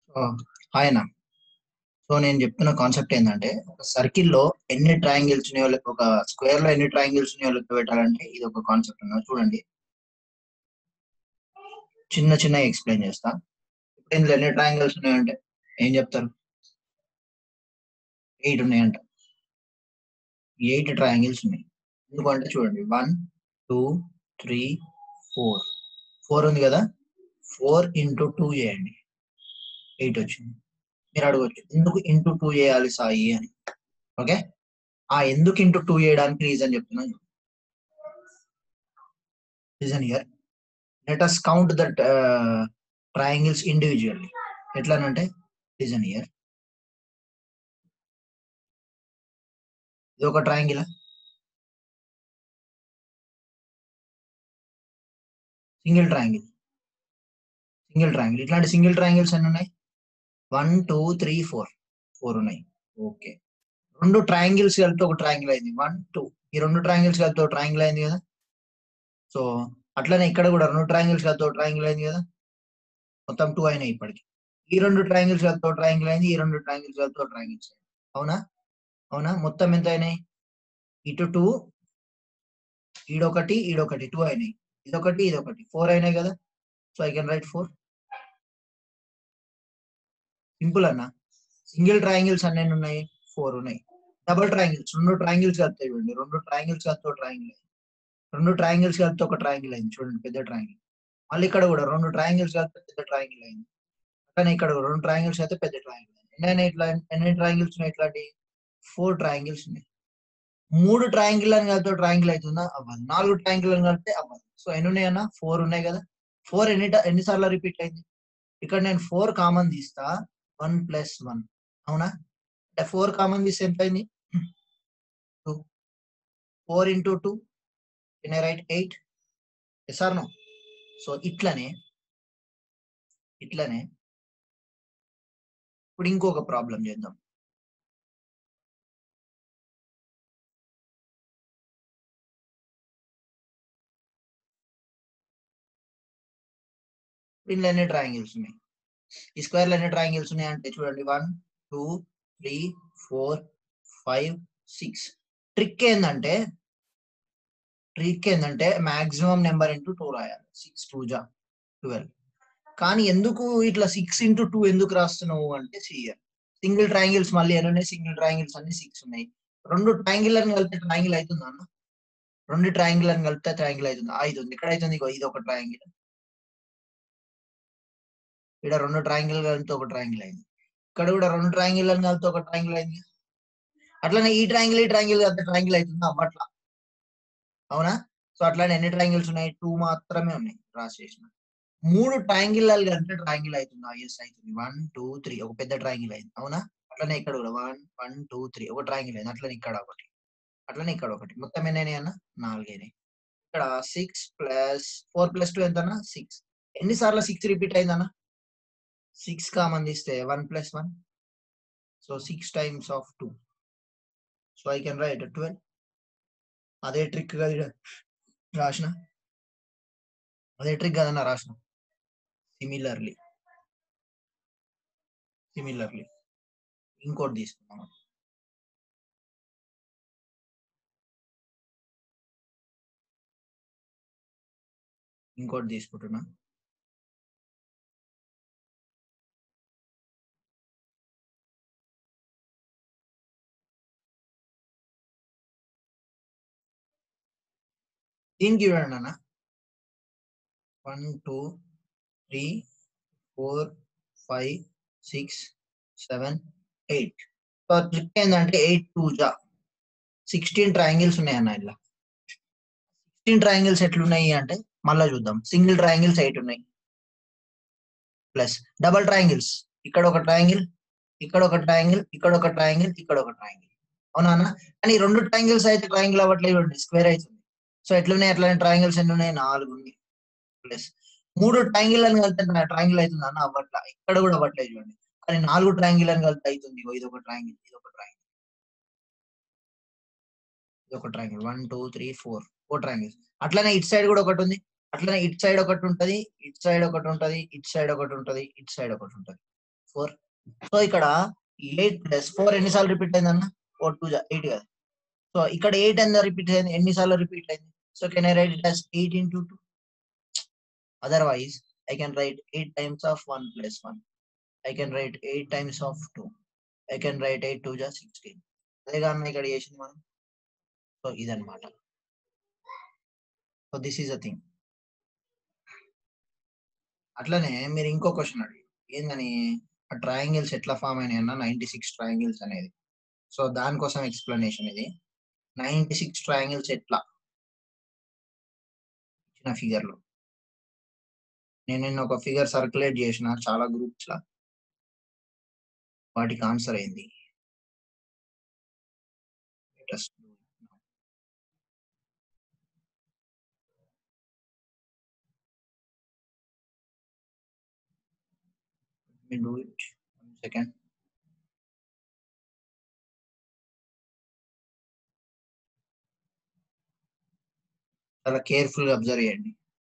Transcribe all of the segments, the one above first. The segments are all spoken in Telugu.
సో ఆయన సో నేను చెప్తున్న కాన్సెప్ట్ ఏంటంటే ఒక సర్కిల్ లో ఎన్ని ట్రయాంగిల్స్ ఉన్నాయో లెక్క ఒక స్క్వేర్ లో ఎన్ని ట్రయాంగిల్స్ ఉన్నాయో లెక్క పెట్టాలంటే ఇది ఒక కాన్సెప్ట్ ఉన్నది చూడండి చిన్న చిన్న ఎక్స్ప్లెయిన్ చేస్తా ఇప్పుడు ఇందులో ఎన్ని ట్రయాంగిల్స్ ఉన్నాయంటే ఏం చెప్తారు ఎయిట్ ఉన్నాయంట ఎయిట్ ట్రయాంగిల్స్ ఉన్నాయి ఎందుకంటే చూడండి one two three four four ఉంది కదా ఫోర్ ఇంటూ టూ చేయండి ఎయిట్ వచ్చింది మీరు అడగచ్చు ఎందుకు ఇంటూ టూ చేయాలి సాయి అని ఓకే ఆ ఎందుకు ఇంటూ టూ చేయడానికి రీజన్ చెప్తున్నాను reason here let us count that triangles individually ఎట్లానంటే రీజన్ ఇయర్ ఇది ఒక triangle single triangle single triangle ఇట్లాంటి సింగిల్ ట్రయాంగిల్స్ ఎన్ని ఉన్నాయి one two three four four ఉన్నాయి ఓకే రెండు ట్రయాంగిల్స్ కలిపితే ఒక ట్రయాంగిల్ అయింది వన్ టూ ఈ రెండు ట్రయాంగిల్స్ కలిపితే ఒక ట్రయాంగిల్ అయింది కదా సో అట్లనే ఇక్కడ కూడా రెండు ట్రయాంగిల్స్ కలిపితే ఒక ట్రయాంగిల్ అయింది కదా మొత్తం టూ అయినాయి ఇప్పటికి ఈ రెండు ట్రయాంగిల్స్ కలిపితే ఒక ట్రయాంగిల్ అయింది ఈ రెండు ట్రయాంగిల్స్ కలిపితే ఒక ట్రయాంగిల్స్ అయింది అవునా అవునా మొత్తం ఎంత అయినాయి ఇటు టూ ఈడొకటి ఈడొకటి టూ అయినాయి ఇదొకటి ఇదొకటి ఫోర్ అయినాయి కదా so I can write four simple అన్న సింగిల్ ట్రయాంగిల్స్ అన్నీ ఉన్నాయి ఫోర్ ఉన్నాయి డబుల్ ట్రయాంగిల్స్ రెండు ట్రయాంగిల్స్ కలిపితే చూడండి రెండు ట్రయాంగిల్స్ కలిపితే ఒక ట్రయాంగిల్ అయింది రెండు ట్రయాంగిల్స్ కలిపితే ఒక ట్రయాంగిల్ అయింది చూడండి పెద్ద ట్రయాంగిల్ మళ్ళీ ఇక్కడ కూడా రెండు ట్రయాంగిల్స్ కలిపితే పెద్ద ట్రయాంగిల్ అయింది అట్లనే ఇక్కడ కూడా రెండు ట్రయాంగిల్స్ అయితే పెద్ద ట్రయాంగిల్ అయింది ఎన్ని అయినాయి ఇట్లా ఎన్ని ట్రయాంగిల్స్ ఉన్నాయి ఇట్లాంటి ఫోర్ ట్రయాంగిల్స్ ఉన్నాయి మూడు ట్రయాంగిల్ అని కలిపితే ట్రయాంగిల్ అవుతుందా అవ్వదు నాలుగు ట్రయాంగిల్ అని కలిపితే అవ్వదు సో ఎన్ని ఉన్నాయి అన్న ఫోర్ ఉన్నాయి కదా ఫోర్ ఎన్ని ఎన్నిసార్లు రిపీట్ అయింది ఇక్కడ నేను ఫోర్ కామన్ తీస్తా వన్ ప్లస్ వన్ అవునా అంటే ఫోర్ కామన్ తీస్తే ఎంత అయింది టూ ఫోర్ ఇంటూ టూ ఎన్ right eight yes or no so ఇట్లనే ఇట్లనే ఇప్పుడు ఇంకొక ప్రాబ్లం చేద్దాం దీనిలో ఎన్ని ట్రయాంగిల్స్ ఉన్నాయి ఈ స్క్వేర్ లో ఎన్ని ట్రయాంగిల్స్ ఉన్నాయి అంటే చూడండి one two three four five six trick ఏంటంటే ట్రిక్ ఏంటంటే మాక్సిమం నెంబర్ ఇంటూ టూ రాయాలి సిక్స్ టూ జా ట్వెల్వ్ కానీ ఎందుకు ఇట్లా సిక్స్ ఇంటూ టూ ఎందుకు రాస్తున్నావు అంటే సియర్ సింగిల్ ట్రయాంగిల్స్ మళ్ళీ ఎన్ని ఉన్నాయి సింగిల్ ట్రయాంగిల్స్ అన్ని సిక్స్ ఉన్నాయి రెండు ట్రయాంగిల్ అని కలిపితే ట్రయాంగిల్ అవుతుందా అన్న రెండు ట్రయాంగిల్ అని కలిపితే ట్రయాంగిల్ అవుతుంది అవుతుంది ఇక్కడ అవుతుంది ఇగో ఇది ఒక ట్రయాంగిల్ ఇక్కడ రెండు ట్రయాంగిల్ కలిపితే ఒక ట్రయాంగిల్ అయింది ఇక్కడ కూడా రెండు ట్రయాంగిల్ అని కలిపితే ఒక ట్రయాంగిల్ అయింది అట్లనే ఈ ట్రయాంగిల్ ఈ ట్రయాంగిల్ కలిపితే ట్రయాంగిల్ అవుతుంది అవ్వట్లా అవునా సో అట్లానే ఎన్ని ట్రయాంగిల్స్ ఉన్నాయి టూ మాత్రమే ఉన్నాయి రాసేసిన మూడు ట్రయాంగిల్ కలిపితే ట్రయాంగిల్ అవుతుంది ఎస్ అవుతుంది వన్ టూ త్రీ ఒక పెద్ద ట్రయాంగిల్ అయింది అవునా అట్లనే ఇక్కడ కూడా వన్ వన్ టూ త్రీ ఒక ట్రయాంగిల్ అయింది అట్లనే ఇక్కడ ఒకటి అట్లనే ఇక్కడ ఒకటి మొత్తం ఎన్ని అన్న నాలుగైనాయి ఇక్కడ six plus four plus two ఎంత అన్న సిక్స్ ఎన్నిసార్లు సిక్స్ రిపీట్ అయిందన్న సిక్స్ కామన్ తీస్తే one plus one so six times of two so I can write twelve అదే ట్రిక్ కదా రాసిన అదే ట్రిక్ కదన్నా రాసిన సిమిలర్లీ సిమిలర్లీ ఇంకోటి తీసుకున్నాం ఇంకోటి తీసుకుంటున్నా దీనికి చూడండి అన్న one two three four five six seven eight so trick ఏంటంటే ఎయిట్ టూ జా సిక్స్టీన్ ట్రయాంగిల్స్ ఉన్నాయి అన్న ఇలా సిక్స్టీన్ ట్రయాంగిల్స్ ఎట్లున్నాయి అంటే మళ్ళీ చూద్దాం సింగిల్ ట్రయాంగిల్స్ ఎయిట్ ఉన్నాయి ప్లస్ డబల్ ట్రయాంగిల్స్ ఇక్కడ ఒక ట్రయాంగిల్ ఇక్కడ ఒక ట్రయాంగిల్ ఇక్కడ ఒక ట్రయాంగిల్ ఇక్కడ ఒక ట్రయాంగిల్ అవునా అన్న కానీ రెండు ట్రయాంగిల్స్ అయితే ట్రయాంగిల్ అవ్వట్లేదు స్క్వేర్ అవుతుంది సో ఎట్లున్నాయి అట్లనే ట్రయాంగిల్స్ ఎన్ని ఉన్నాయి నాలుగు ఉన్నాయి ప్లస్ మూడు ట్రయాంగిల్ అని కలిపితే ట్రయాంగిల్ అవుతుంది అన్న అవ్వట్లా ఇక్కడ కూడా అవ్వట్లేదు చూడండి కానీ నాలుగు ట్రయాంగిల్ అని కలిపితే అవుతుంది ఇది ఒక ట్రయాంగిల్ ఇది ఒక ట్రయాంగిల్ ఇది ఒక triangle one two three four four triangles అట్లనే ఇట్ సైడ్ కూడా ఒకటి ఉంది అట్లనే ఇట్ సైడ్ ఒకటి ఉంటది ఇట్ సైడ్ ఒకటి ఉంటది ఇట్ సైడ్ ఒకటి ఉంటది ఇట్ సైడ్ ఒకటి ఉంటది ఫోర్ సో ఇక్కడ ఎయిట్ ప్లస్ ఫోర్ ఎన్నిసార్లు రిపీట్ అయింది అన్న ఫోర్ టూ ఎయిట్ కదా సో ఇక్కడ ఎయిట్ ఎంత రిపీట్ అయింది ఎన్నిసార్లు రిపీట్ అయింది so can I write it as eight into two otherwise I can write eight times of one plus one I can write eight times of two I can write eight two జా సిక్స్టీన్ అదే కానీ ఇక్కడ చేసింది మనం సో ఇదన్నమాట so this is a thing అట్లనే మీరు ఇంకో క్వశ్చన్ అడిగి ఏందని ఆ ట్రయాంగిల్స్ ఎట్లా ఫామ్ అయినాయి అన్న నైన్టీ సిక్స్ ట్రయాంగిల్స్ అనేది సో దానికోసం ఎక్స్ప్లెనేషన్ ఇది నైన్టీ సిక్స్ ట్రయాంగిల్స్ ఎట్లా ఇచ్చిన ఫిగర్ లో నేను నిన్న ఒక ఫిగర్ సర్క్యులేట్ చేసిన చాలా గ్రూప్స్ లా వాటికి ఆన్సర్ అయింది Let us do it now. Let me do it. One second. చాలా కేర్ఫుల్ గా అబ్జర్వ్ చేయండి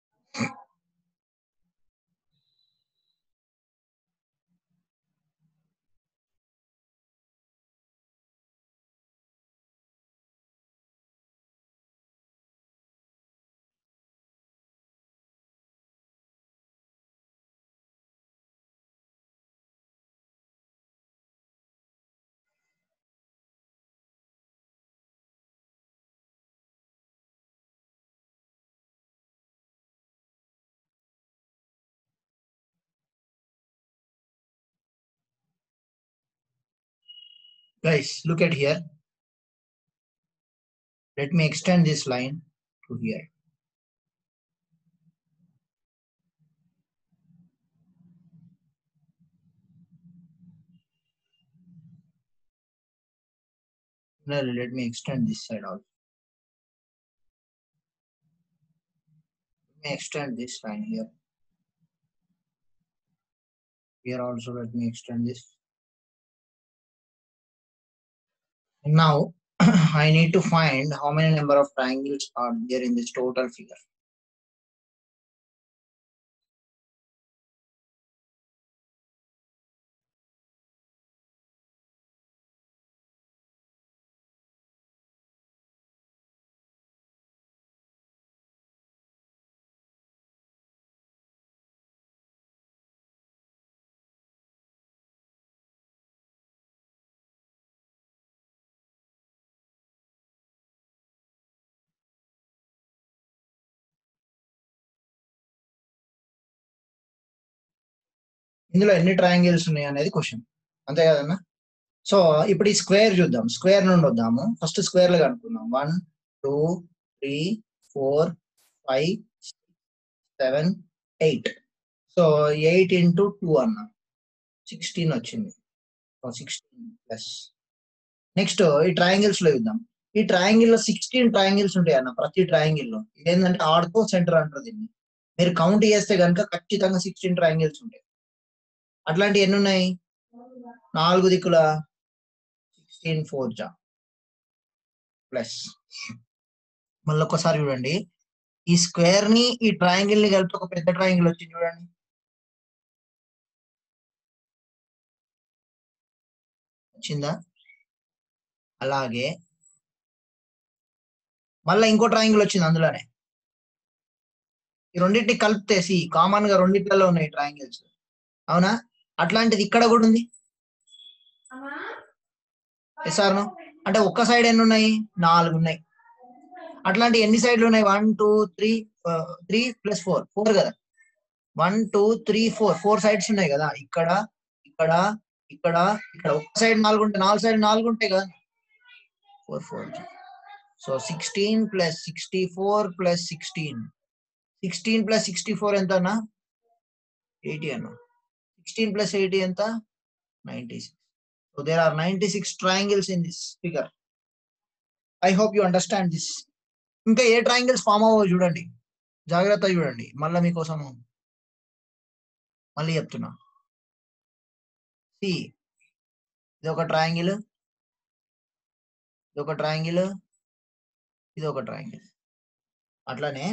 Guys, look at here. Let me extend this line to here. Similarly, let me extend this side also. Let me extend this line here. Here also, let me extend this. Now, I need to find how many number of triangles are there in this total figure. ఇందులో ఎన్ని ట్రయాంగిల్స్ ఉన్నాయి అనేది క్వశ్చన్ అంతే కదన్నా సో ఇప్పుడు ఈ స్క్వేర్ చూద్దాం స్క్వేర్ నుండి వద్దాము ఫస్ట్ స్క్వేర్ లో కనుక్కుందాం one two three four five seven eight so eight into two అన్న సిక్స్టీన్ వచ్చింది సిక్స్టీన్ ప్లస్ నెక్స్ట్ ఈ ట్రయాంగిల్స్ లో చూద్దాం ఈ ట్రయాంగిల్ లో సిక్స్టీన్ ట్రయాంగిల్స్ ఉంటాయి అన్న ప్రతి ట్రయాంగిల్ లో ఇదేంటంటే ఆర్కో సెంటర్ అంటారు దీన్ని మీరు కౌంట్ చేస్తే కనుక ఖచ్చితంగా సిక్స్టీన్ ట్రయాంగిల్స్ ఉంటాయి అట్లాంటి ఎన్ని ఉన్నాయి నాలుగు దిక్కుల సిక్స్టీన్ ఫోర్ జా ప్లస్ మళ్ళీ ఒకసారి చూడండి ఈ స్క్వేర్ ని ఈ ట్రయాంగిల్ ని కలిపి ఒక పెద్ద ట్రయాంగిల్ వచ్చింది చూడండి వచ్చిందా అలాగే మళ్ళీ ఇంకో ట్రయాంగిల్ వచ్చింది అందులోనే ఈ రెండింటిని కలిపితే సి కామన్ గా రెండిట్లలో ఉన్నాయి ట్రయాంగిల్స్ అవునా అట్లాంటిది ఇక్కడ కూడా ఉంది ఎస్ ఆర్ నో అంటే ఒక్క సైడ్ ఎన్ని ఉన్నాయి నాలుగు ఉన్నాయి అట్లాంటి ఎన్ని సైడ్లు ఉన్నాయి one two three three plus four four కదా one two three four four sides ఉన్నాయి కదా ఇక్కడ ఇక్కడ ఇక్కడ ఇక్కడ ఒక్క సైడ్ నాలుగు ఉంటాయి నాలుగు సైడ్ నాలుగు ఉంటాయి కదా four four so sixteen plus sixty four plus sixteen sixteen plus sixty four ఎంత అన్న ఎయిటీ అన్న సిక్స్టీన్ ప్లస్ ఎయిటీ ఎంత ninety six so there are ninety six triangles in this figure I hope you understand this ఇంకా ఏ ట్రయాంగిల్స్ ఫామ్ అవ్వవు చూడండి జాగ్రత్త చూడండి మళ్ళీ మీకోసం మళ్ళీ చెప్తున్నా సి ఇది ఒక ట్రయాంగిల్ ఇది ఒక ట్రయాంగిల్ ఇది ఒక ట్రయాంగిల్ అట్లనే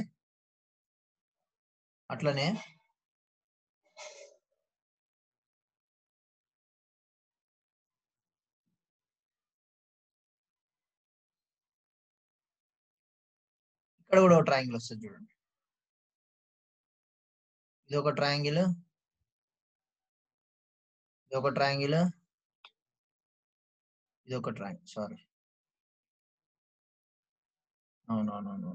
అట్లనే ఇక్కడ కూడా ఒక ట్రయాంగిల్ వస్తుంది చూడండి ఇది ఒక ట్రయాంగిల్ ఇది ఒక ట్రయాంగిల్ ఇది ఒక ట్రయాంగిల్ సారీ అవునవునవును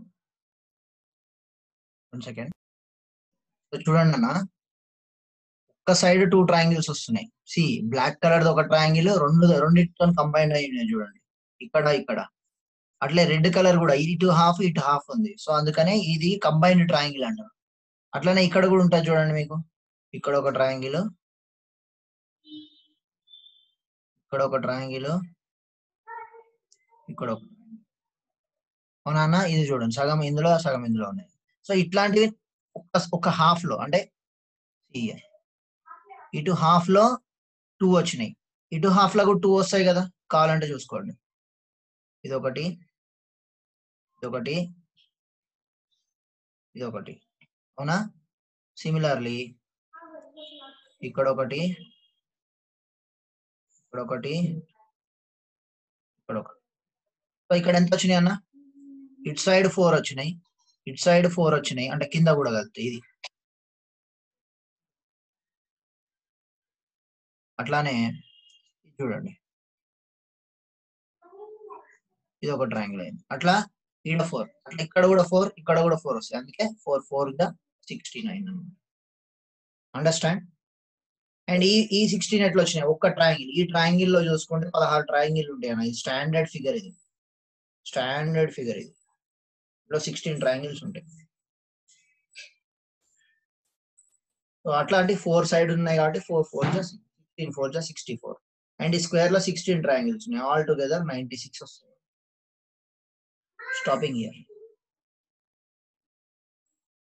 వన్ సెకండ్ చూడండి అన్న ఒక్క సైడ్ టూ ట్రయాంగిల్స్ వస్తున్నాయి సి బ్లాక్ కలర్ ఒక ట్రయాంగిల్ రెండు రెండింటితో కంబైన్ అయి ఉన్నాయి చూడండి ఇక్కడ ఇక్కడ అట్లే రెడ్ కలర్ కూడా ఇటు హాఫ్ ఇటు హాఫ్ ఉంది సో అందుకనే ఇది కంబైన్డ్ ట్రయాంగిల్ అంటారు అట్లనే ఇక్కడ కూడా ఉంటుంది చూడండి మీకు ఇక్కడ ఒక ట్రయాంగిల్ ఇక్కడ ఒక ట్రయాంగిల్ ఇక్కడ ఒక అవునా అన్న ఇది చూడండి సగం ఇందులో సగం ఇందులో ఉన్నాయి సో ఇట్లాంటివి ఒక ఒక హాఫ్ లో అంటే ఈ- ఇటు హాఫ్ లో టూ వచ్చినాయి ఇటు హాఫ్ లో కూడా టూ వస్తాయి కదా కావాలంటే చూసుకోండి ఇది ఒకటి ఇది ఒకటి ఇది ఒకటి అవునా సిమిలర్లీ ఇక్కడ ఒకటి ఇక్కడ ఒకటి ఇక్కడ ఒకటి సో ఇక్కడ ఎంత వచ్చినాయి అన్న ఇటు సైడ్ ఫోర్ వచ్చినాయి ఇటు సైడ్ ఫోర్ వచ్చినాయి అంటే కింద కూడా కలిపి ఇది అట్లానే ఇది చూడండి ఇది ఒక ట్రయాంగిల్ అయింది అట్లా ఈడ ఫోర్ అట్లా ఇక్కడ కూడా ఫోర్ ఇక్కడ కూడా ఫోర్ వస్తాయి అందుకే four four the sixty nine understand and ఈ ఈ సిక్స్టీన్ ఎట్లా వచ్చినాయి ఒక్క ట్రయాంగిల్ ఈ ట్రయాంగిల్ లో చూసుకుంటే పదహారు ట్రయాంగిల్ ఉంటాయి అన్న ఇది స్టాండర్డ్ ఫిగర్ ఇది స్టాండర్డ్ ఫిగర్ ఇది ఇందులో సిక్స్టీన్ ట్రయాంగిల్స్ ఉంటాయి సో అట్లాంటి ఫోర్ సైడ్ ఉన్నాయి కాబట్టి ఫోర్ ఫోర్ జా సిక్స్టీన్ ఫోర్ జా సిక్స్టీ ఫోర్ అండ్ ఈ స్క్వేర్ లో సిక్స్టీన్ ట్రయాంగిల్స్ ఉన్నాయి ఆల్ టుగెదర్ నైన్టీ సిక్స్ వస్తాయి స్టాపింగ్ ఇయర్